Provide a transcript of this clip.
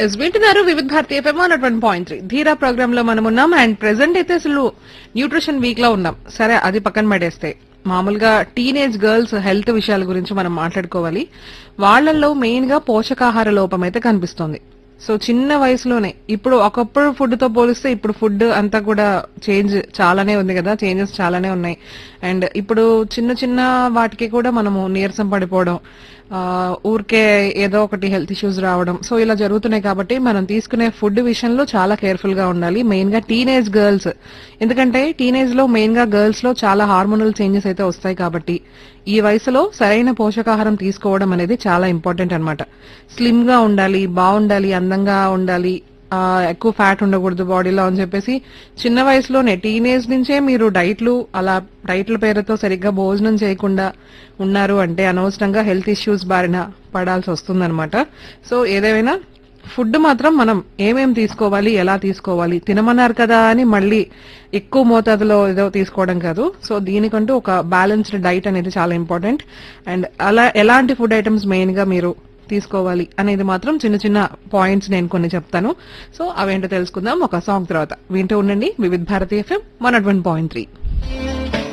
yes వింటున్నారు Vividh Bharati FM one point three ధీరా program లో మనం ఉన్నాం అండ్ ప్రెసెంట్ అయితే అసలు న్యూట్రిషన్ వీక్ లో ఉన్నాం సరే అది పక్కన పడేస్తే మామూలుగా టీనేజ్ గర్ల్స్ హెల్త్ విషయాల గురించి మనం మాట్లాడుకోవాలి వాళ్ళల్లో మెయిన్ గా పోషకాహార లోపం అయితే కనిపిస్తోంది సో చిన్న వయసులోనే ఇప్పుడు ఒకప్పుడు ఫుడ్ తో పోలిస్తే ఇప్పుడు ఫుడ్ అంతా కూడా చేంజ్ చాలానే ఉంది కదా చేంజెస్ చాలానే ఉన్నాయి అండ్ ఇప్పుడు చిన్న చిన్న వాటికి కూడా మనము నీరసం పడిపోవడం ఆ, ఊరికే ఏదో ఒకటి హెల్త్ ఇష్యూస్ రావడం సో ఇలా జరుగుతున్నాయి కాబట్టి మనం తీసుకునే ఫుడ్ విషయంలో చాలా కేర్ఫుల్ గా ఉండాలి మెయిన్ గా టీనేజ్ గర్ల్స్ ఎందుకంటే టీనేజ్ లో మెయిన్ గా గర్ల్స్ లో చాలా హార్మోనల్ చేంజెస్ అయితే వస్తాయి కాబట్టి ఈ వయసులో సరైన పోషకాహారం తీసుకోవడం అనేది చాలా ఇంపార్టెంట్ అన్నమాట స్లిమ్ గా ఉండాలి బాగుండాలి అందంగా ఉండాలి ఆ, ఎక్కువ ఫ్యాట్ ఉండకూడదు బాడీలో అని చెప్పేసి చిన్న వయసులోనే టీనేజ్ నుంచే మీరు డైట్లు అలా డైట్ల పేరుతో సరిగ్గా భోజనం చేయకుండా ఉన్నారు అంటే అనవసరంగా హెల్త్ ఇష్యూస్ బారిన పడాల్సి వస్తుందన్నమాట సో ఏదేమైనా ఫుడ్ మాత్రం మనం ఏమేం తీసుకోవాలి ఎలా తీసుకోవాలి తినమన్నారు కదా అని మళ్ళీ ఎక్కువ మోతాదులో ఏదో తీసుకోవడం కాదు సో దీనికంటూ ఒక బ్యాలెన్స్డ్ డైట్ అనేది చాలా ఇంపార్టెంట్ అండ్ అలా ఎలాంటి ఫుడ్ ఐటమ్స్ మెయిన్ గా మీరు తీసుకోవాలి అనేది మాత్రం చిన్న చిన్న పాయింట్స్ నేను కొన్ని చెప్తాను సో అవేంటో తెలుసుకుందాం ఒక సాంగ్ తర్వాత వింటూ ఉండండి Vividh Bharati FM one point three